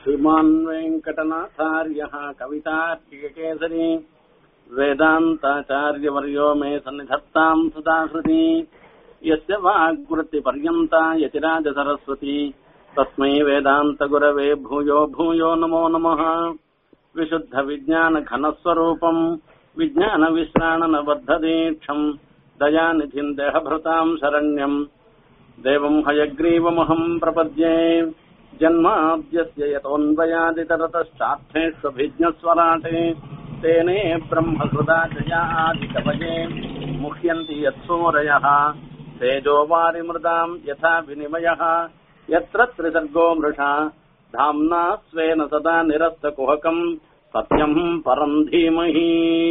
श्रीमान् वेङ्कटनाथार्यः कवितार्किककेसरी वेदान्ताचार्यवर्यो मे सन्निधत्ताम् सदाहृति यस्य वाग्वृत्तिपर्यन्ता यतिराजसरस्वती तस्मै वेदान्तगुरवे भूयो भूयो नमो नमः विशुद्धविज्ञानघनस्वरूपम् विज्ञानविश्राणनबद्धदीक्षम् दयानिधिम् देहभृताम् शरण्यम् देवम् हयग्रीवमहम् प्रपद्ये जन्माद्यस्य यतोऽन्वयादितरतश्चार्थेष्वभिज्ञस्वराटे तेने ब्रह्मसुदा जयादिकवये मुह्यन्ति यत्सूरयः तेजो वारिमृदाम् यथा विनिमयः यत्र त्रिसर्गो मृषा धाम्ना स्वेन सदा निरस्तकुहकम् सत्यम् परम् धीमहि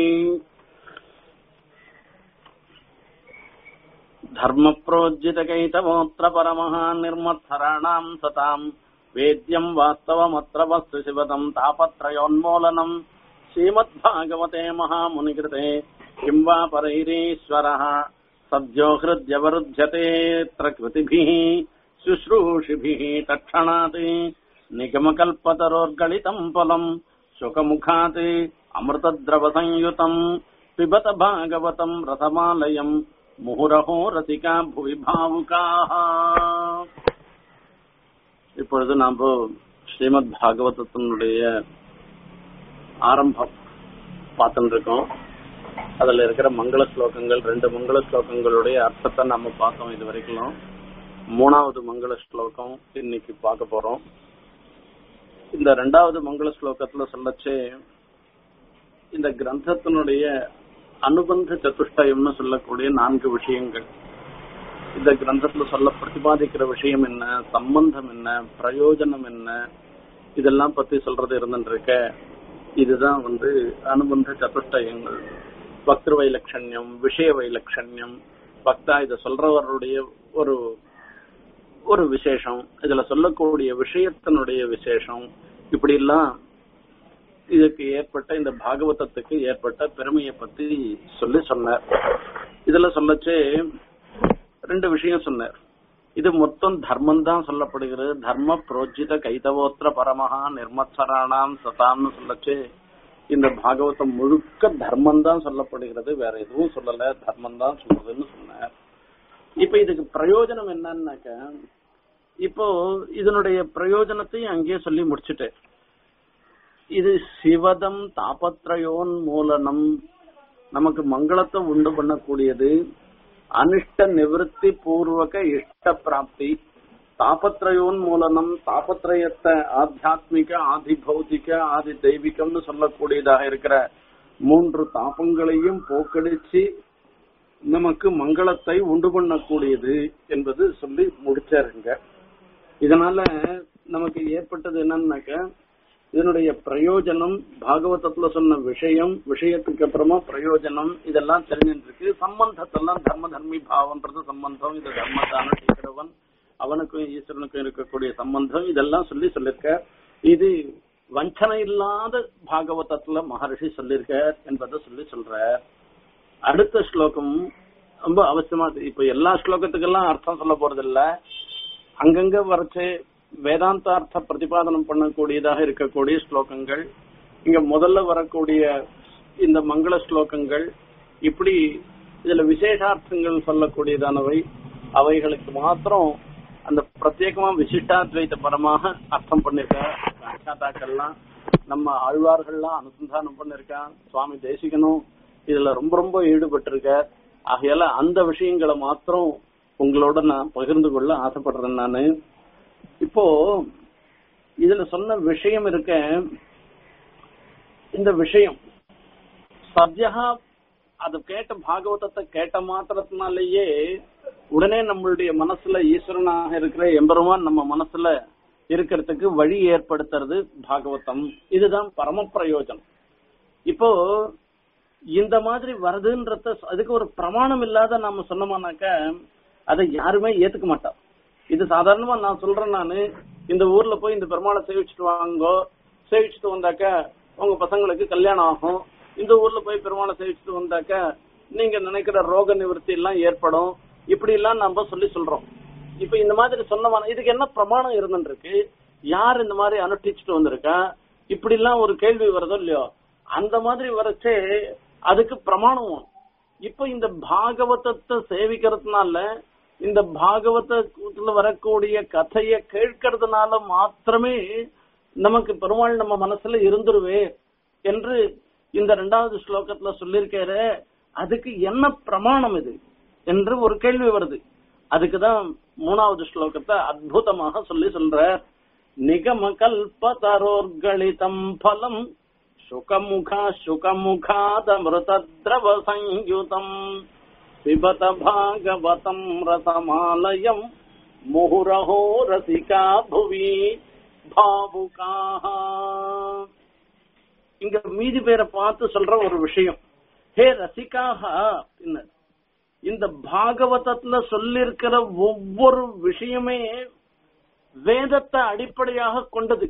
धर्मप्रोज्जितकैतवोऽत्र परमः निर्मत्सराणाम् सताम् वेद्यम् वास्तवमत्र वस्तु शिवतम् तापत्रयोन्मूलनम् श्रीमद्भागवते महामुनिकृते किम् वा परैरीश्वरः सद्यो हृद्यवरुध्यतेऽत्र कृतिभिः शुश्रूषिभिः तत्क्षणात् निगमकल्पतरोर्गलितम् फलम् शुकमुखात् अमृतद्रवसंयुतम् पिबत भागवतम् रसमालयम् முகுரஹோ ரசிகா புவி பாவுகாக இப்பொழுது நாம் ஸ்ரீமத் பாகவதத்தினுடைய ஆரம்பம் பார்த்துட்டு இருக்கோம் அதுல இருக்கிற மங்கள ஸ்லோகங்கள் ரெண்டு மங்கள ஸ்லோகங்களுடைய அர்த்தத்தை நம்ம பார்த்தோம் இது வரைக்கும் மூணாவது மங்கள ஸ்லோகம் இன்னைக்கு பார்க்க போறோம் இந்த ரெண்டாவது மங்கள ஸ்லோகத்துல சொல்லச்சு இந்த கிரந்தத்தினுடைய அனுபந்த சதுஷ்டயம்னு சொல்லக்கூடிய நான்கு விஷயங்கள் இந்த கிரந்தத்துல சொல்ல பிரதிபாதிக்கிற விஷயம் என்ன சம்பந்தம் என்ன பிரயோஜனம் என்ன இதெல்லாம் பத்தி சொல்றது இருந்துருக்க இதுதான் வந்து அனுபந்த சதுஷ்டயங்கள் பக்திரு வைலட்சண்யம் விஷய வைலட்சண்யம் பக்தா இத சொல்றவருடைய ஒரு ஒரு விசேஷம் இதுல சொல்லக்கூடிய விஷயத்தினுடைய விசேஷம் இப்படி எல்லாம் இதுக்கு ஏற்பட்ட இந்த பாகவதத்துக்கு ஏற்பட்ட பெருமையை பத்தி சொல்லி சொன்னார் இதுல சொல்லச்சு ரெண்டு விஷயம் சொன்னார் இது மொத்தம் தர்மம் தான் சொல்லப்படுகிறது தர்ம புரோஜித கைதவோத்திர பரமஹா நிர்மத்சராணாம் சதாம்னு சொல்லச்சு இந்த பாகவதம் முழுக்க தர்மம் தான் சொல்லப்படுகிறது வேற எதுவும் சொல்லல தர்மம் தான் சொல்றதுன்னு சொன்னார் இப்ப இதுக்கு பிரயோஜனம் என்னன்னாக்க இப்போ இதனுடைய பிரயோஜனத்தையும் அங்கேயே சொல்லி முடிச்சுட்டேன் இது சிவதம் தாபத்ரயோன் மூலனம் நமக்கு மங்களத்தை உண்டு பண்ணக்கூடியது அனிஷ்ட நிவர்த்தி பூர்வக இஷ்ட பிராப்தி தாபத்ரயோன் மூலனம் தாபத்ரயத்தை ஆத்தியாத்மிக ஆதி பௌதிக ஆதி தெய்வீகம்னு சொல்லக்கூடியதாக இருக்கிற மூன்று தாபங்களையும் போக்கடிச்சு நமக்கு மங்களத்தை உண்டு பண்ணக்கூடியது என்பது சொல்லி முடிச்சாருங்க இதனால நமக்கு ஏற்பட்டது என்னன்னாக்க இதனுடைய பிரயோஜனம் பாகவதத்துல சொன்ன விஷயம் விஷயத்துக்கு அப்புறமா பிரயோஜனம் இதெல்லாம் தெரிஞ்சிருக்கு சம்பந்தத்தெல்லாம் தர்ம தர்மி பாவம்ன்றது சம்பந்தம் இது தர்மதான இருக்கிறவன் அவனுக்கும் ஈஸ்வரனுக்கும் இருக்கக்கூடிய சம்பந்தம் இதெல்லாம் சொல்லி சொல்லிருக்க இது வஞ்சனை இல்லாத பாகவதத்துல மகர்ஷி சொல்லிருக்க என்பதை சொல்லி சொல்ற அடுத்த ஸ்லோகம் ரொம்ப அவசியமா இப்ப எல்லா ஸ்லோகத்துக்கெல்லாம் அர்த்தம் சொல்ல போறது இல்ல அங்கங்க வரைச்சு வேதாந்தார்த்த பிரதிபாதனம் பண்ணக்கூடியதாக இருக்கக்கூடிய ஸ்லோகங்கள் இங்க முதல்ல வரக்கூடிய இந்த மங்கள ஸ்லோகங்கள் இப்படி இதுல விசேஷார்த்தங்கள் சொல்லக்கூடியதானவை அவைகளுக்கு மாத்திரம் அந்த பிரத்யேகமா விசிஷ்டாத்வைத்த பரமாக அர்த்தம் பண்ணிருக்க சாத்தாக்கள்லாம் நம்ம ஆழ்வார்கள்லாம் அனுசந்தானம் பண்ணிருக்கான் சுவாமி தேசிகனும் இதுல ரொம்ப ரொம்ப ஈடுபட்டிருக்க ஆகையால அந்த விஷயங்களை மாத்திரம் உங்களோட நான் பகிர்ந்து கொள்ள ஆசைப்படுறேன் நானு இப்போ இதுல சொன்ன விஷயம் இருக்க இந்த விஷயம் சத்யா அது கேட்ட பாகவதத்தை கேட்ட மாத்திரத்தினாலேயே உடனே நம்மளுடைய மனசுல ஈஸ்வரனாக இருக்கிற எம்பெருமான் நம்ம மனசுல இருக்கிறதுக்கு வழி ஏற்படுத்துறது பாகவதம் இதுதான் பரம பிரயோஜனம் இப்போ இந்த மாதிரி வருதுன்றத அதுக்கு ஒரு பிரமாணம் இல்லாத நாம சொன்னோம்னாக்க அதை யாருமே ஏத்துக்க மாட்டோம் இது சாதாரணமா நான் சொல்றேன் நானு இந்த ஊர்ல போய் இந்த பெருமாளை சேவிச்சுட்டு வாங்கோ சேவிச்சுட்டு வந்தாக்க உங்க பசங்களுக்கு கல்யாணம் ஆகும் இந்த ஊர்ல போய் பெருமாளை சேவிச்சுட்டு வந்தாக்க நீங்க நினைக்கிற ரோக நிவர்த்தி எல்லாம் ஏற்படும் இப்படி எல்லாம் நம்ம சொல்லி சொல்றோம் இப்ப இந்த மாதிரி சொன்னமான இதுக்கு என்ன பிரமாணம் இருந்துருக்கு யார் இந்த மாதிரி அனுஷ்டிச்சுட்டு வந்திருக்கா இப்படி எல்லாம் ஒரு கேள்வி வருதோ இல்லையோ அந்த மாதிரி வரச்சே அதுக்கு பிரமாணம் வேணும். இப்ப இந்த பாகவதத்தை சேவிக்கிறதுனால இந்த பாகவதத்துல வரக்கூடிய கதைய கேட்கறதுனால மாத்திரமே நமக்கு பெருமாள் நம்ம மனசுல இருந்துருவே என்று இந்த ரெண்டாவது ஸ்லோகத்துல சொல்லியிருக்காரு அதுக்கு என்ன பிரமாணம் இது என்று ஒரு கேள்வி வருது அதுக்குதான் மூணாவது ஸ்லோகத்தை அற்புதமாக சொல்லி சொல்ற நிகம கல்பதரோர்களிதம் பலம் சுகமுகா சுகமுகாதமிருதத்ரவ சயுதம் பிபத பாகவதம் ரசமாலயம் முहुरहो ரசிகா புவி பாவுகாக இங்க மீதி பேரை பார்த்து சொல்ற ஒரு விஷயம் ஹே ரசிகாக பின்னர் இந்த பாகவதத்துல சொல்லிருக்கிற ஒவ்வொரு விஷயமே வேதத்தை அடிப்படையாக கொண்டது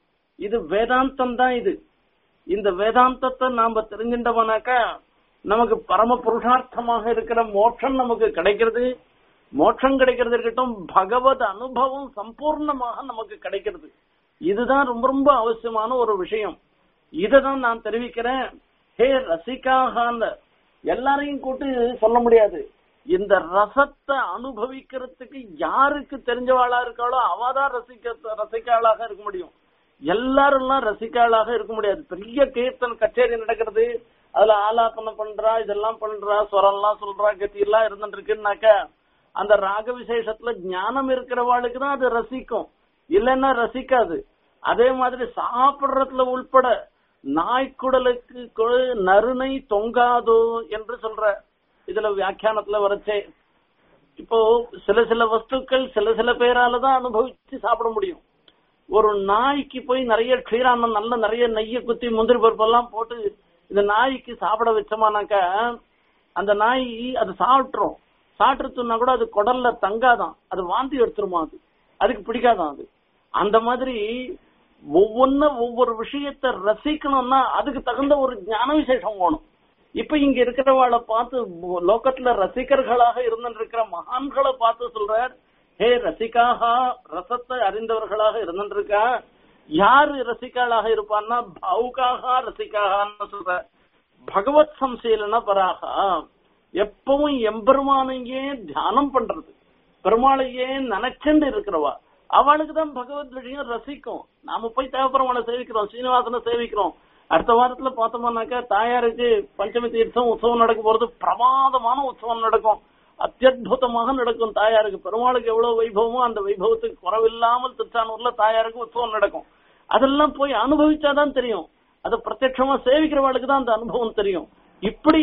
இது வேதாந்தம் தான் இது இந்த வேதாந்தத்தை நாம தெரிஞ்சிட்டோம்னாக்கா நமக்கு பரம புருஷார்த்தமாக இருக்கிற மோட்சம் நமக்கு கிடைக்கிறது மோட்சம் கிடைக்கிறது இருக்கட்டும் பகவத் அனுபவம் சம்பூர்ணமாக நமக்கு கிடைக்கிறது இதுதான் ரொம்ப ரொம்ப அவசியமான ஒரு விஷயம் இததான் நான் தெரிவிக்கிறேன் ஹே ரசிகாகான்னு எல்லாரையும் கூட்டு சொல்ல முடியாது இந்த ரசத்தை அனுபவிக்கிறதுக்கு யாருக்கு தெரிஞ்சவாளா இருக்காளோ அவதான் ரசிக்க ரசிக்காளாக இருக்க முடியும் எல்லாரும் ரசிக்காளாக இருக்க முடியாது பெரிய கீர்த்தன் கச்சேரி நடக்கிறது அதுல ஆலாபனம் பண்றா இதெல்லாம் பண்றா ஸ்வரம்லாம் சொல்றா கத்தி எல்லாம் இருந்துட்டு இருக்குன்னாக்க அந்த ராக விசேஷத்துல ஞானம் இருக்கிறவாளுக்கு தான் அது ரசிக்கும் இல்லைன்னா ரசிக்காது அதே மாதிரி சாப்பிடுறதுல உள்பட நாய்க்குடலுக்கு கொ- நறுனை தொங்காதோ என்று சொல்ற இதுல வியாக்கியானத்துல வரச்சே இப்போ சில சில வஸ்துக்கள் சில சில பேரால தான் அனுபவிச்சு சாப்பிட முடியும் ஒரு நாய்க்கு போய் நிறைய க்ஷீரானம் நல்ல நிறைய நெய்ய குத்தி முந்திரி பருப்பெல்லாம் போட்டு இந்த நாய்க்கு சாப்பிட வச்சோமானாக்கா அந்த நாய் அது சாப்பிட்டுரும் சாப்பிட்டுனா கூட அது குடல்ல தங்காதான் அது வாந்தி எடுத்துருமா அது அதுக்கு பிடிக்காதான் அது அந்த மாதிரி ஒவ்வொன்ன ஒவ்வொரு விஷயத்த ரசிக்கணும்னா அதுக்கு தகுந்த ஒரு ஞான விசேஷம் வேணும் இப்ப இங்க இருக்கிறவாளை பார்த்து லோகத்துல ரசிகர்களாக இருந்திருக்கிற மகான்களை பார்த்து சொல்றார் ஹே ரசிகாக ரசத்தை அறிந்தவர்களாக இருந்திருக்கா யாரு ரசிகாளாக இருப்பான்னா பவுகாக ரசிகாகன்னு சொல்ற பகவத் சம்சீலன பராகா எப்பவும் எம்பெருமானையே தியானம் பண்றது பெருமாளையே நினைச்சுண்டு இருக்கிறவா அவளுக்கு தான் பகவத் விஷயம் ரசிக்கும் நாம போய் தேவப்பெருமானை சேவிக்கிறோம் சீனிவாசனை சேவிக்கிறோம் அடுத்த வாரத்துல பார்த்தோம்னாக்கா தாயாருக்கு பஞ்சமி தீர்த்தம் உற்சவம் நடக்க போறது பிரமாதமான உற்சவம் நடக்கும் அத்தியுதமாக நடக்கும் தாயாருக்கு பெருமாளுக்கு எவ்வளவு வைபவமோ அந்த வைபவத்துக்கு குறவில்லாமல் திருச்சானூர்ல தாயாருக்கு உற்சவம் நடக்கும் அதெல்லாம் போய் அனுபவிச்சாதான் தெரியும் அதை பிரத்யட்சமா சேவிக்கிறவாளுக்கு தான் அந்த அனுபவம் தெரியும் இப்படி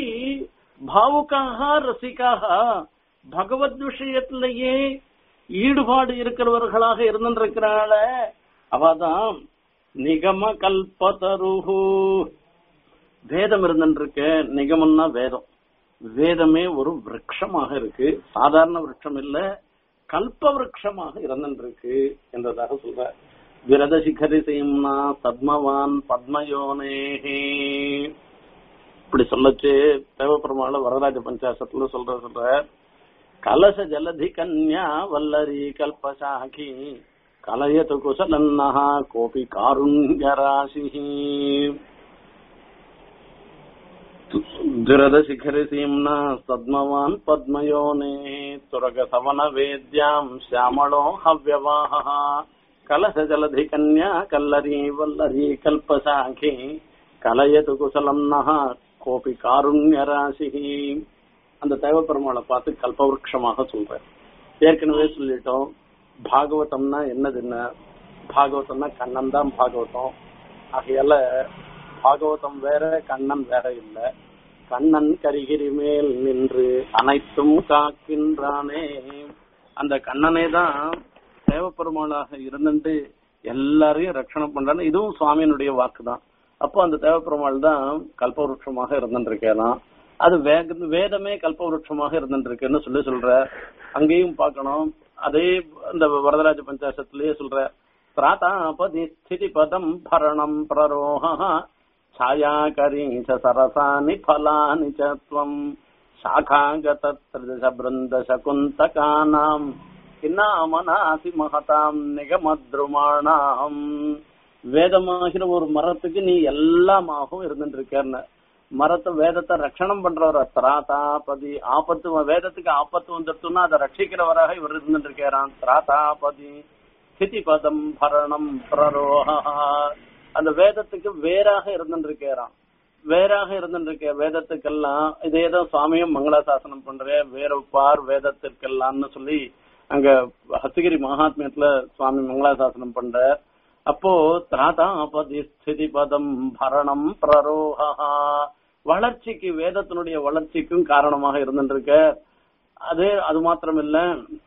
பாவுக்காக ரசிக்காக பகவத் விஷயத்திலேயே ஈடுபாடு இருக்கிறவர்களாக இருந்திருக்கிறாள அவதான் நிகம கல்பதருஹு வேதம் இருந்துருக்கு நிகமம்னா வேதம் வேதமே ஒரு விரக்ஷமாக இருக்கு சாதாரண விரக்ஷம் இல்ல கல்ப விரக்ஷமாக இருந்துருக்கு என்றதாக சொல்ற விரத சிகரி செய்யும்னா பத்மவான் பத்மயோனேஹே இப்படி சொல்லச்சு தேவப்பெருமாள் வரராஜ பஞ்சாசத்துல சொல்ற சொல்ற கலச ஜலதி கன்யா வல்லரி கல்பசாகி கலயது குசலன்னஹ கோபி காருண்யராசி துரத சிகரி சீம்னா பத்மவான் பத்மயோனே துரக சவன வேத்யாம் சியாமளோ ஹவ்யவாஹ கலச ஜலதி கன்யா கல்லரி வல்லரி கல்பசாகி கலயது குசலம் நஹ கோபி காருண்யராசி அந்த தேவப்பெருமாளை பார்த்து கல்பவருஷமாக சொல்றேன் ஏற்கனவே சொல்லிட்டோம் பாகவதம்னா என்னது என்ன பாகவதம்னா கண்ணன் தான் பாகவதம் ஆகையால பாகவதம் வேற கண்ணன் வேற இல்ல கண்ணன் கரிகிரி மேல் நின்று அனைத்தும் காக்கின்றானே அந்த கண்ணனே தான் தேவப்பெருமாளாக இருந்துட்டு எல்லாரையும் ரட்சணம் பண்றான்னு இதுவும் சுவாமியினுடைய வாக்கு தான் அப்போ அந்த தேவப்பெருமாள் தான் கல்பவருஷமாக இருந்துருக்கேதான் அது வேக வேதமே கல்பவருஷமாக இருந்துருக்குன்னு சொல்லி சொல்ற அங்கேயும் பார்க்கணும் அதே இந்த வரதராஜ பஞ்சாசத்திலேயே சொல்ற பிராதாபதி ஸ்திதி பதம் பரணம் பிரரோஹ ಛಾಯಾಕರೀ ಚ ಸರಸಾನಿ ಫಲಾನಿ ಚ ತ್ವಂ ಶಾಖಾಗತ ತ್ರಿದಶ ಬೃಂದ ಶಕುಂತಕಾನಾಂ கிண்ணாமனாசி மகதாம் நிகமத்ருமாணாம் வேதமாகிற ஒரு மரத்துக்கு நீ எல்லாமாகவும் இருந்துட்டு இருக்கேன்னு மரத்தை வேதத்தை ரட்சணம் பண்றவர் திராதாபதி ஆபத்து வேதத்துக்கு ஆபத்து வந்துட்டுன்னா அதை ரட்சிக்கிறவராக இவர் இருந்துட்டு இருக்கிறான் திராதாபதி ஸ்திதி பதம் பரணம் பிரரோகா அந்த வேதத்துக்கு வேறாக இருந்துட்டு இருக்கிறான் வேறாக இருந்துட்டு வேதத்துக்கெல்லாம் இதேதான் சுவாமியும் மங்களாசாசனம் பண்ற வேறப்பார் வேதத்திற்கெல்லாம்னு சொல்லி அங்க ஹஸ்தகிரி மகாத்மியத்துல சுவாமி மங்களாசாசனம் பண்ற அப்போ திராதாபதி ஸ்திதி பதம் பரணம் பிரரோகா வளர்ச்சிக்கு வேதத்தினுடைய வளர்ச்சிக்கும் காரணமாக இருந்துருக்க அது அது மாத்திரம் இல்ல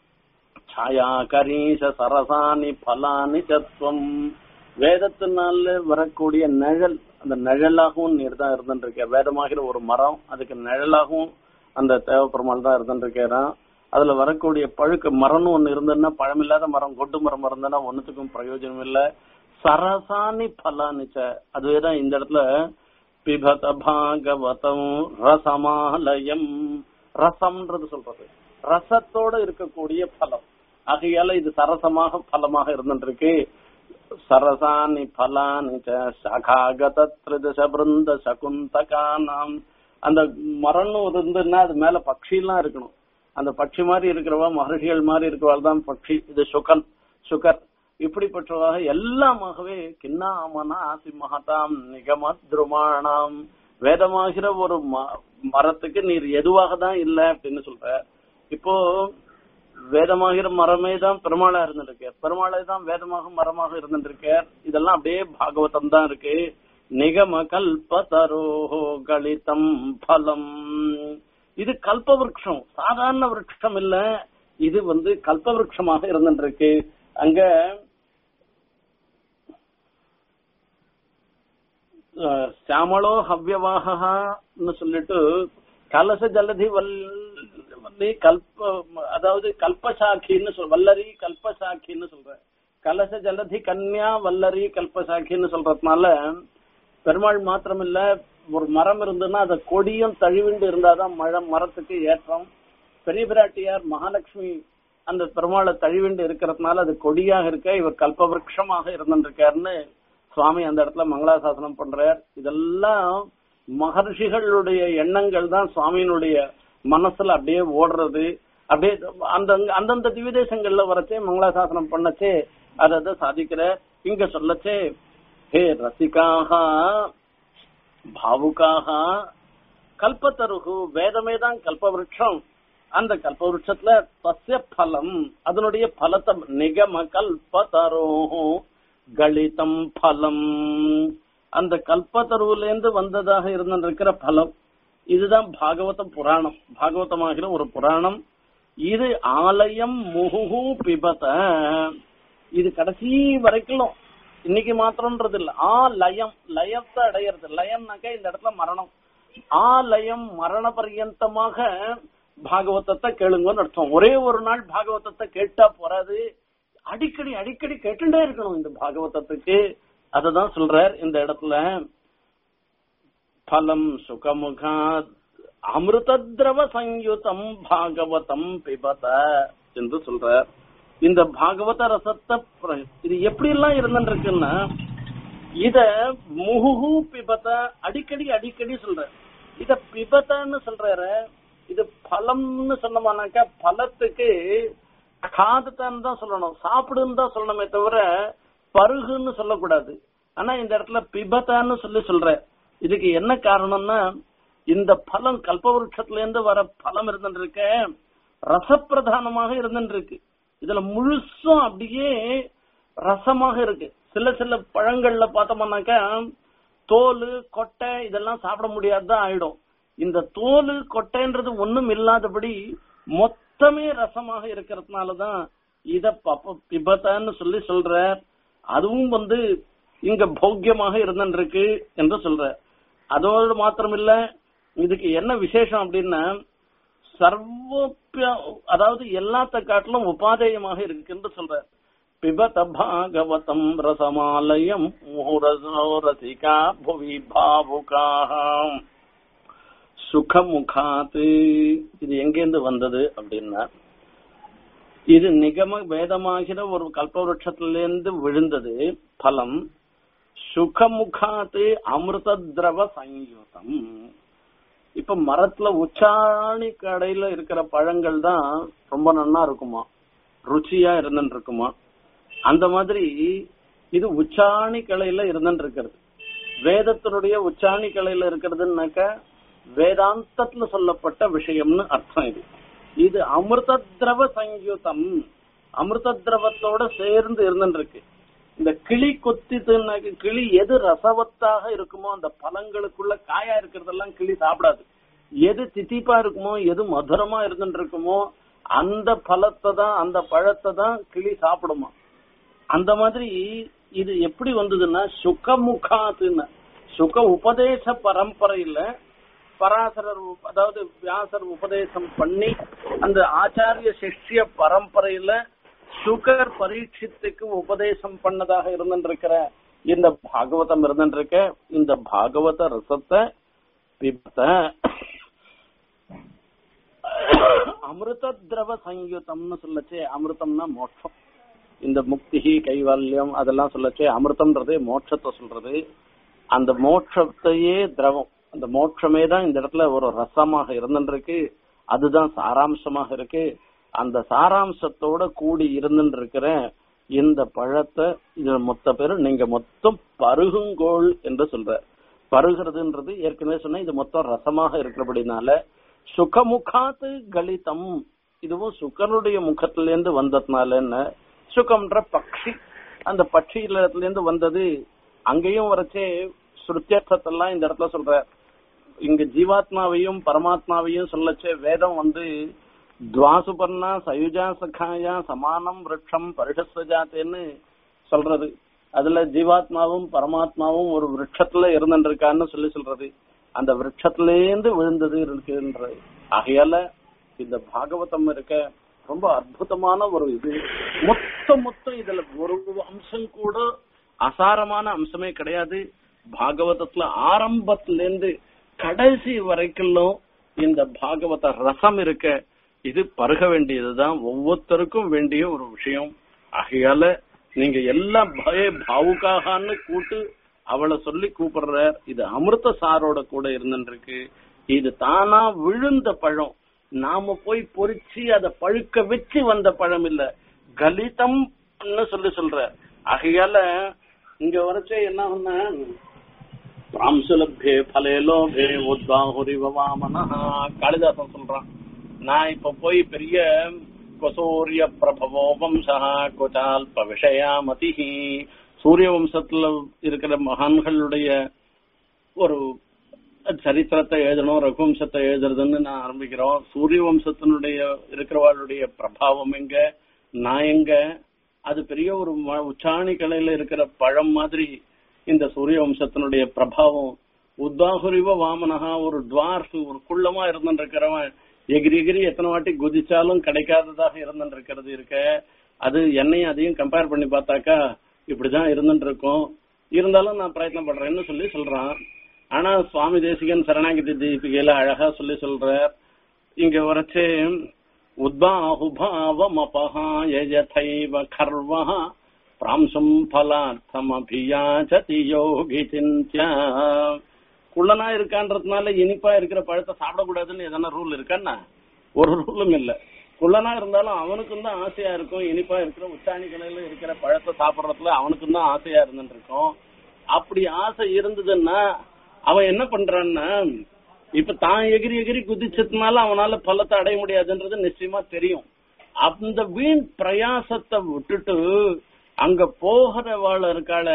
சாயா கரீஷ சரசானி பலானி சத்வம் வேதத்தினால வரக்கூடிய நிழல் அந்த நிழலாகவும் நீர் தான் இருந்துருக்க வேதமாகிற ஒரு மரம் அதுக்கு நிழலாகவும் அந்த தேவப்பெருமாள் தான் இருந்துருக்கிறான் அதுல வரக்கூடிய பழுக்க மரம்னு ஒண்ணு இருந்ததுன்னா பழமில்லாத மரம் கொட்டு மரம் இருந்ததுன்னா ஒன்னுத்துக்கும் பிரயோஜனம் இல்ல சரசானி பலானிச்ச அதுவேதான் இந்த இடத்துல பிபத பாகவதம் ரசமாலயம் ரசம்ன்றது சொல்றது ரசத்தோட இருக்கக்கூடிய பலம் ஆகையால இது சரசமாக பலமாக இருந்துட்டு இருக்கு சரசானி பலானி சகாகத திரிதச பிருந்த சகுந்தகானாம் அந்த மரம்னு இருந்துன்னா அது மேல பட்சியெல்லாம் இருக்கணும் அந்த பட்சி மாதிரி இருக்கிறவா மகர்ஷிகள் மாதிரி இருக்கிறவாள் தான் பட்சி இது சுகன் சுகர் இப்படிப்பட்டவாக எல்லாமாகவே கிண்ணாமனா ஆசி மகதாம் நிகமத்ருமாணாம் வேதமாகிற ஒரு மரத்துக்கு நீர் எதுவாக தான் இல்ல அப்படின்னு சொல்ற இப்போ வேதமாகிற மரமே தான் பெருமாளா இருந்துருக்கு பெருமாளை தான் வேதமாக மரமாக இருந்துருக்கு இதெல்லாம் அப்படியே பாகவதம் தான் இருக்கு நிகம கல்பதரோஹோ கலிதம் பலம் இது கல்ப விருட்சம் சாதாரண விருட்சம் இல்ல இது வந்து கல்ப விருட்சமாக இருந்துருக்கு அங்க சியாமளோ ஹவ்யவாகன்னு சொல்லிட்டு கலச ஜலதி வல்லி கல்ப அதாவது கல்பசாக்கின்னு சொல் வல்லரி கல்பசாக்கின்னு சொல்ற கலச ஜலதி கன்யா வல்லரி கல்பசாக்கின்னு சொல்றதுனால பெருமாள் மாத்திரம் இல்ல ஒரு மரம் இருந்ததுன்னா அதை கொடியும் தழுவிண்டு இருந்தாதான் மழை மரத்துக்கு ஏற்றம் பெரிய பிராட்டியார் மகாலட்சுமி அந்த பெருமாளை தழுவிண்டு இருக்கிறதுனால அது கொடியாக இருக்க இவர் கல்பவருஷமாக இருந்துருக்காருன்னு சுவாமி அந்த இடத்துல மங்களாசாசனம் பண்றார் இதெல்லாம் மகர்ஷிகளுடைய எண்ணங்கள் தான் சுவாமியினுடைய மனசுல அப்படியே ஓடுறது அப்படியே அந்த அந்தந்த திவிதேசங்கள்ல வரச்சே மங்களாசாசனம் பண்ணச்சே அதை சாதிக்கிற இங்க சொல்லச்சே ஹே ரசிகாக பாவுக்காக கல்பத்தருகு வேதமே தான் கல்பவருஷம் அந்த கல்பவருஷத்துல சசிய பலம் அதனுடைய பலத்தை நிகம கல்பதரோஹோ கலிதம் பலம் அந்த கல்பத்தருவுல இருந்து வந்ததாக இருந்திருக்கிற பலம் இதுதான் பாகவத புராணம் பாகவதமாகிற ஒரு புராணம் இது ஆலயம் முகுகு பிபத இது கடைசி வரைக்கும் இன்னைக்கு மாத்திரம்ன்றது இல்ல ஆ லயம் லயத்தை அடையிறது லயம்னாக்க இந்த இடத்துல மரணம் ஆ லயம் மரண பர்யந்தமாக பாகவதத்தை கேளுங்கன்னு அர்த்தம் ஒரே ஒரு நாள் பாகவதத்தை கேட்டா போறாது அடிக்கடி அடிக்கடி கேட்டுட்டே இருக்கணும் இந்த பாகவதத்துக்கு அததான் சொல்றார் இந்த இடத்துல பலம் சுகமுகா அமிர்தத்ரவ சயுதம் பாகவதம் பிபத என்று சொல்றார் இந்த பாகவத ரசத்தை இது எப்படி எல்லாம் இருந்துருக்குன்னா இத முகுகு பிபத அடிக்கடி அடிக்கடி சொல்ற இத பிபத்தன்னு சொல்றாரு இது பலம்னு சொன்னோம்னாக்கா பலத்துக்கு காதுதான் தான் சொல்லணும் சாப்பிடுன்னு தான் சொல்லணுமே தவிர பருகுன்னு சொல்லக்கூடாது ஆனா இந்த இடத்துல பிபத்தான்னு சொல்லி சொல்ற இதுக்கு என்ன காரணம்னா இந்த பலம் கல்பவருஷத்துல இருந்து வர பலம் இருந்துருக்க ரசப்பிரதானமாக இருந்துருக்கு இதுல முழுசும் அப்படியே ரசமாக இருக்கு சில சில பழங்கள்ல பார்த்தோம்னாக்கா தோல் கொட்டை இதெல்லாம் சாப்பிட முடியாதுதான் ஆயிடும் இந்த தோல் கொட்டைன்றது ஒண்ணும் இல்லாதபடி மொத்தமே ரசமாக இருக்கிறதுனாலதான் இத பப்ப பிபத்தான்னு சொல்லி சொல்ற அதுவும் வந்து இங்க போக்கியமாக இருந்துருக்கு என்று சொல்ற அதோடு மாத்திரம் இல்ல இதுக்கு என்ன விசேஷம் அப்படின்னா சர்வ அதாவது எல்லாத்த காட்டிலும் உபாதேயமாக இருக்குன்னு சொல்ற பிபத பாகவதம் ரசமாலயம் ரசிகா புவி பாவுகாம் சுகமுகாத்து இது எங்கேருந்து வந்தது அப்படின்னா இது நிகம வேதமாகிற ஒரு கல்பவருஷத்திலிருந்து விழுந்தது பலம் சுகமுகாத்து அமிர்த திரவ சங்கீதம் இப்ப மரத்துல உச்சாணி கடையில இருக்கிற பழங்கள் தான் ரொம்ப நன்னா இருக்குமா ருச்சியா இருந்துட்டு இருக்குமா அந்த மாதிரி இது உச்சாணி கலையில இருந்துட்டு இருக்கிறது வேதத்தினுடைய உச்சாணி கலையில இருக்கிறதுனாக்க வேதாந்தத்துல சொல்லப்பட்ட விஷயம்னு அர்த்தம் இது இது அமிர்த திரவ சங்கீதம் அமிர்த திரவத்தோட சேர்ந்து இருந்துட்டு இருக்கு இந்த கிளி கொத்திதுன்னாக்க கிளி எது ரசவத்தாக இருக்குமோ அந்த பழங்களுக்குள்ள காயா இருக்கிறதெல்லாம் கிளி சாப்பிடாது எது தித்திப்பா இருக்குமோ எது மதுரமா இருந்துட்டு இருக்குமோ அந்த பழத்தை தான் அந்த பழத்தை தான் கிளி சாப்பிடுமா அந்த மாதிரி இது எப்படி வந்ததுன்னா சுகமுகாத்துன்னு சுக உபதேச பரம்பரையில பராசரர் உப- அதாவது வியாசர் உபதேசம் பண்ணி அந்த ஆச்சாரிய சிஷ்ய பரம்பரையில சுகர் பரீட்சித்துக்கு உபதேசம் பண்ணதாக இருந்திருக்கிற இந்த பாகவதம் இருந்திருக்க இந்த பாகவத ரசத்தை பிபத்த அமிர்த திரவ சங்கீதம்னு சொல்லச்சே அமிர்தம்னா மோட்சம் இந்த முக்தி கைவல்யம் அதெல்லாம் சொல்லச்சே அமிர்தம்ன்றதே மோட்சத்தை சொல்றது அந்த மோட்சத்தையே திரவம் அந்த மோட்சமே தான் இந்த இடத்துல ஒரு ரசமாக இருந்துருக்கு அதுதான் சாராம்சமாக இருக்கு அந்த சாராம்சத்தோட கூடி இருந்துட்டு இருக்கிற இந்த பழத்தை இது மொத்த பேரும் நீங்க மொத்தம் பருகுங்கோள் என்று சொல்ற பருகிறதுன்றது ஏற்கனவே சொன்ன இது மொத்தம் ரசமாக இருக்கிறபடினால சுகமுகாத்து கலிதம் இதுவும் சுகனுடைய முகத்திலேருந்து வந்ததுனால என்ன சுகம்ன்ற பக்ஷி அந்த பட்சியில இருந்து வந்தது அங்கேயும் வரச்சே சுருத்தியர்த்தத்தெல்லாம் இந்த இடத்துல சொல்ற இங்க ஜீவாத்மாவையும் பரமாத்மாவையும் சொல்லச்சே வேதம் வந்து துவாசுபர்ணா சயுஜா சகாயா சமானம் விருட்சம் பரிஷஸ்வஜாத்தேன்னு சொல்றது அதுல ஜீவாத்மாவும் பரமாத்மாவும் ஒரு விருட்சத்துல இருந்துருக்கான்னு சொல்லி சொல்றது அந்த விருட்சத்திலேந்து விழுந்தது இருக்குன்றது ஆகையால இந்த பாகவதம் இருக்க ரொம்ப அற்புதமான ஒரு இது மொத்த மொத்தம் இதுல ஒரு அம்சம் கூட அசாரமான அம்சமே கிடையாது பாகவதத்துல ஆரம்பத்துல இருந்து கடைசி வரைக்கும் இந்த பாகவத ரசம் இருக்க இது பருக வேண்டியதுதான் ஒவ்வொருத்தருக்கும் வேண்டிய ஒரு விஷயம் ஆகையால நீங்க எல்லாம் பய பாவுக்காகான்னு கூட்டு அவளை சொல்லி கூப்பிடுற இது அமிர்த சாரோட கூட இருந்துருக்கு இது தானா விழுந்த பழம் நாம போய் பொறிச்சு அதை பழுக்க வச்சு வந்த பழம் இல்ல கலிதம் சொல்லி சொல்ற ஆகையால இங்க வரச்சே என்ன ஒண்ணு பிராம்சுலபே பலே லோபே உத்வாஹுரிவ வாமனா காளிதாசன் சொல்றான் நான் இப்ப போய் பெரிய கொசூரிய பிரபவோ வம்சா கொச்சால்ப விஷயா மதிஹி சூரிய வம்சத்துல இருக்கிற மகான்களுடைய ஒரு சரித்திரத்தை எழுதணும் ரகுவம்சத்தை எழுதுறதுன்னு நான் ஆரம்பிக்கிறோம் சூரிய வம்சத்தினுடைய இருக்கிறவாளுடைய பிரபாவம் எங்க நான் எங்க அது பெரிய ஒரு ம- உச்சாணி கலையில இருக்கிற பழம் மாதிரி இந்த சூரிய வம்சத்தினுடைய பிரபாவம் உத்தாகுரிவ வாமனஹா ஒரு டுவார்ஃப் ஒரு குள்ளமா இருந்துருக்கிறவன் எகிரி எகிரி எத்தனை வாட்டி குதிச்சாலும் கிடைக்காததாக இருந்துருக்கிறது இருக்க அது என்னையும் அதையும் கம்பேர் பண்ணி பார்த்தாக்கா இப்படிதான் இருந்துட்டு இருக்கும் இருந்தாலும் நான் பிரயத்னம் பண்றேன்னு சொல்லி சொல்றான் ஆனா சுவாமி தேசிகன் சரணாகிதி தீபிகையில அழகா சொல்லி சொல்றார் இங்க வரச்சே உத்பாஹுபாவமபஹாய யதைவ கர்வः பிராம்சும் பலார்த்தமபியாச்சதி யோகி சிந்தியா குள்ளனா இருக்கான்றதுனால இனிப்பா இருக்கிற பழத்தை சாப்பிடக்கூடாதுன்னு எதனா ரூல் இருக்கான்னா ஒரு ரூலும் இல்ல குள்ளனா இருந்தாலும் அவனுக்கும் தான் ஆசையா இருக்கும் இனிப்பா இருக்கிற உச்சாணி கலையில இருக்கிற பழத்தை சாப்பிடுறதுல அவனுக்கும் தான் ஆசையா இருந்துட்டு இருக்கும் அப்படி ஆசை இருந்ததுன்னா அவன் என்ன பண்றான்னா இப்ப தான் எகிரி எகிரி குதிச்சதுனால அவனால பலத்தை அடைய முடியாதுன்றது நிச்சயமா தெரியும் அந்த வீண் பிரயாசத்தை விட்டுட்டு அங்க போகிறவாள் இருக்காள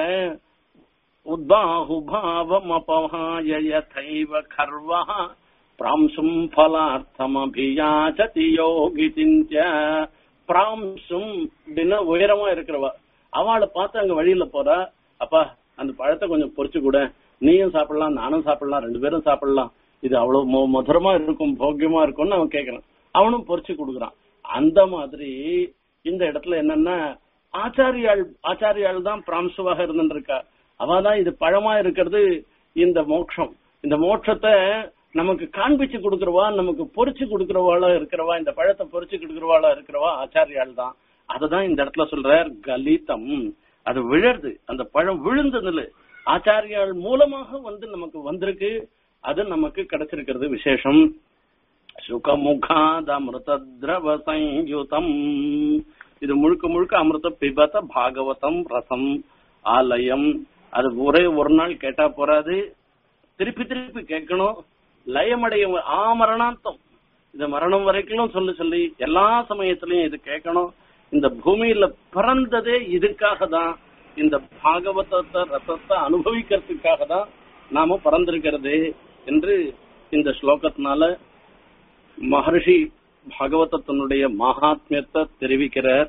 உத்பாஹுபாவமபஹாய யதைவ கர்வः பிராம்சும் பலார்த்தமபியாச்சதி யோகி சிந்திய பிராம்சும் அப்படின்னா உயரமா இருக்கிறவா அவளை பார்த்து அங்க வழியில போறா அப்பா அந்த பழத்தை கொஞ்சம் பொறிச்சு கூட நீயும் சாப்பிடலாம் நானும் சாப்பிடலாம் ரெண்டு பேரும் சாப்பிடலாம் இது அவ்வளவு மு- மதுரமா இருக்கும் போக்கியமா இருக்கும்னு அவன் கேக்குறான் அவனும் பொறிச்சு கொடுக்குறான் அந்த மாதிரி இந்த இடத்துல என்னன்னா ஆச்சாரியாள் ஆச்சாரியாள் தான் பிராம்சுவாக இருந்துருக்கா அவ தான் இது பழமா இருக்கிறது இந்த மோட்சம் இந்த மோட்சத்தை நமக்கு காண்பிச்சு கொடுக்கறவா நமக்கு பொறிச்சு கொடுக்கறவாளா இருக்கிறவா இந்த பழத்தை பொறிச்சு கொடுக்கறவாளா இருக்கிறவா ஆச்சாரியால் தான் அததான் இந்த இடத்துல சொல்றார் கலிதம் அது விழருது அந்த பழம் விழுந்ததுல ஆச்சாரியால் மூலமாக வந்து நமக்கு வந்திருக்கு அது நமக்கு கிடைச்சிருக்கிறது விசேஷம் சுகமுகாத் அமிர்த திரவ சயுதம் இது முழுக்க முழுக்க அமிர்த பிபத பாகவதம் ரசம் ஆலயம் அது ஒரே ஒரு நாள் கேட்டா போறாது திருப்பி திருப்பி கேட்கணும் லயமடைய ஆமரணாந்தம் இந்த மரணம் வரைக்கும் சொல்லி சொல்லி எல்லா சமயத்திலையும் இது கேட்கணும் இந்த பூமியில பிறந்ததே இதுக்காக தான் இந்த பாகவதத்தை ரசத்தை அனுபவிக்கிறதுக்காக தான் நாம பிறந்திருக்கிறது என்று இந்த ஸ்லோகத்தினால மகர்ஷி பாகவதத்தினுடைய மகாத்மியத்தை தெரிவிக்கிறார்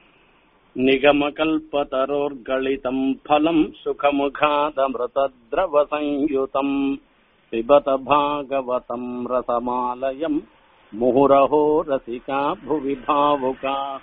நிகமகல்பதரோர்களிதம் பலம் சுகமுகாதமிருதத்ரவ சயுதம் பிபத பாகவதம் ரசமாலயம் முகுரஹோ ரசிகா புவி பாவுகாக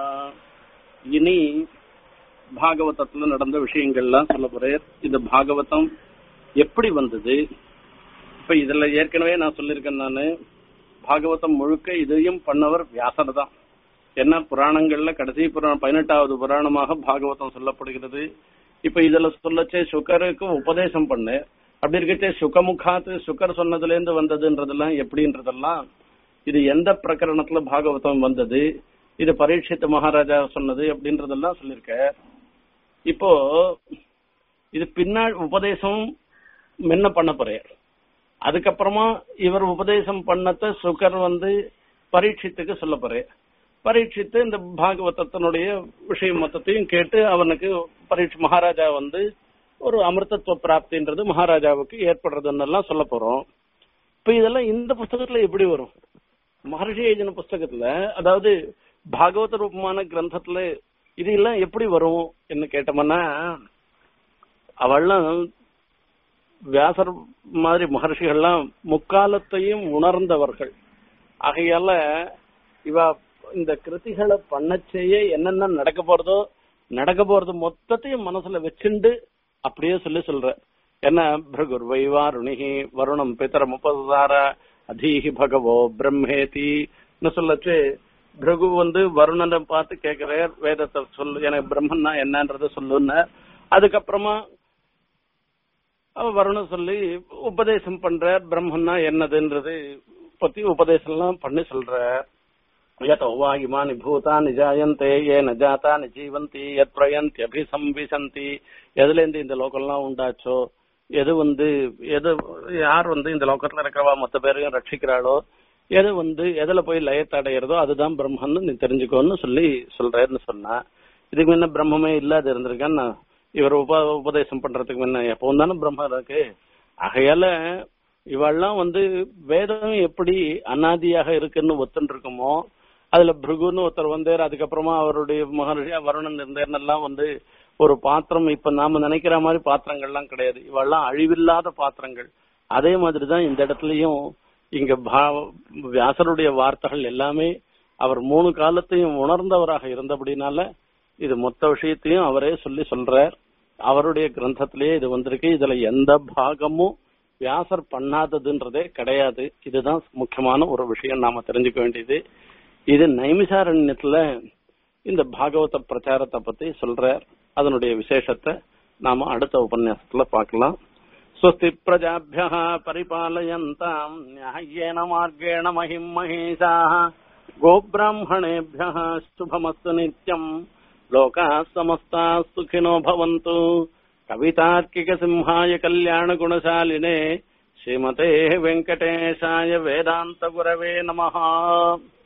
இனி பாகவதத்துல நடந்த விஷயங்கள்லாம் சொல்ல போறேன் இந்த பாகவதம் எப்படி வந்தது இப்ப இதுல ஏற்கனவே நான் சொல்லியிருக்கேன் நானு பாகவதம் முழுக்க இதையும் பண்ணவர் வியாசர் தான் என்ன புராணங்கள்ல கடைசி புராணம் பதினெட்டாவது புராணமாக பாகவதம் சொல்லப்படுகிறது இப்ப இதுல சொல்லச்சே சுகருக்கு உபதேசம் பண்ணு அப்படி இருக்கச்சே சுகமுகாத்து சுகர் சொன்னதுல இருந்து வந்ததுன்றதெல்லாம் எப்படின்றதெல்லாம் இது எந்த பிரகரணத்துல பாகவதம் வந்தது இது பரீட்சித்த மகாராஜா சொன்னது அப்படின்றதெல்லாம் சொல்லியிருக்க இப்போ இது பின்னாடி உபதேசம் முன்ன பண்ண போறார் அதுக்கப்புறமா இவர் உபதேசம் பண்ணத சுகர் வந்து பரீட்சித்துக்கு சொல்ல போறார் பரீட்சித்து இந்த பாகவதத்தினுடைய விஷயம் மொத்தத்தையும் கேட்டு அவனுக்கு பரீட்சை மகாராஜா வந்து ஒரு அமிர்தத்துவ பிராப்தின்றது மகாராஜாவுக்கு ஏற்படுறதுன்னெல்லாம் சொல்ல போறோம் இப்ப இதெல்லாம் இந்த புஸ்தகத்துல எப்படி வரும் மகர்ஷி எழுதின புஸ்தகத்துல அதாவது பாகவத ரூபமான கிரந்தத்துல இது எல்லாம் எப்படி வரும் என்ன கேட்டோம்னா அவள்லாம் வியாசர் மாதிரி மகர்ஷிகள்லாம் முக்காலத்தையும் உணர்ந்தவர்கள் ஆகையால இவ இந்த கிருதிகளை பண்ணச்சேயே என்னென்ன நடக்க போறதோ நடக்க போறது மொத்தத்தையும் மனசுல வச்சுண்டு அப்படியே சொல்லி சொல்ற என்ன பிருகுர் வைவாருணிகி வருணம் பிதர முப்பதார அதீஹி பகவோ பிரம்மேதி சொல்லச்சு பிருகு வந்து வருணனை பார்த்து கேட்கிறார் வேதத்தை சொல்லு எனக்கு பிரம்மன்னா என்னன்றத சொல்லுன்னு அதுக்கப்புறமா அவ வருணன் சொல்லி உபதேசம் பண்ற பிரம்மன்னா என்னதுன்றது பத்தி உபதேசம் எல்லாம் பண்ணி சொல்ற யதோ வா இமானி பூதானி ஜாயந்தே ஏ ந ஜாதானி ஜீவந்தி எத் பிரயந்தி அபிசம்பிசந்தி எதுல இருந்து இந்த லோகம்லாம் உண்டாச்சோ எது வந்து எது யார் வந்து இந்த லோகத்துல இருக்கிறவா மொத்த பேரையும் ரட்சிக்கிறாளோ எது வந்து எதுல போய் லயத்தை அடையிறதோ அதுதான் பிரம்மன்னு நீ தெரிஞ்சுக்கோன்னு சொல்லி சொல்றேன்னு சொன்னா இதுக்கு முன்ன பிரம்மமே இல்லாத இருந்திருக்கேன்னு இவர் உப உபதேசம் பண்றதுக்கு முன்ன எப்பவும் தானே பிரம்மம் இருக்கு ஆகையால இவெல்லாம் வந்து வேதம் எப்படி அனாதியாக இருக்குன்னு ஒத்துன்னு இருக்குமோ அதுல பிருகுன்னு ஒருத்தர் வந்தார் அதுக்கப்புறமா அவருடைய மகர்ஷியா வருணன் இருந்தார்னெல்லாம் வந்து ஒரு பாத்திரம் இப்ப நாம நினைக்கிற மாதிரி பாத்திரங்கள்லாம் கிடையாது இவெல்லாம் அழிவில்லாத பாத்திரங்கள் அதே மாதிரிதான் இந்த இடத்துலயும் இங்க வியாசருடைய வார்த்தைகள் எல்லாமே அவர் மூணு காலத்தையும் உணர்ந்தவராக இருந்தபடினால இது மொத்த விஷயத்தையும் அவரே சொல்லி சொல்றார் அவருடைய கிரந்தத்திலேயே இது வந்திருக்கு இதுல எந்த பாகமும் வியாசர் பண்ணாததுன்றதே கிடையாது இதுதான் முக்கியமான ஒரு விஷயம் நாம தெரிஞ்சுக்க வேண்டியது இது நைமிசாரண்யத்துல இந்த பாகவத பிரச்சாரத்தை பத்தி சொல்றார் அதனுடைய விசேஷத்தை நாம அடுத்த உபன்யாசத்துல பார்க்கலாம் स्वस्ति प्रजाभ्यः परिपालयन्ताम् न्याय्येन मार्गेण महिम् महेशाः गोब्राह्मणेभ्यः शुभमस्तु नित्यम् लोकाः समस्ताः सुखिनो भवन्तु कवितार्किकसिंहाय कल्याणगुणशालिने श्रीमते वेङ्कटेशाय वेदान्तगुरवे नमः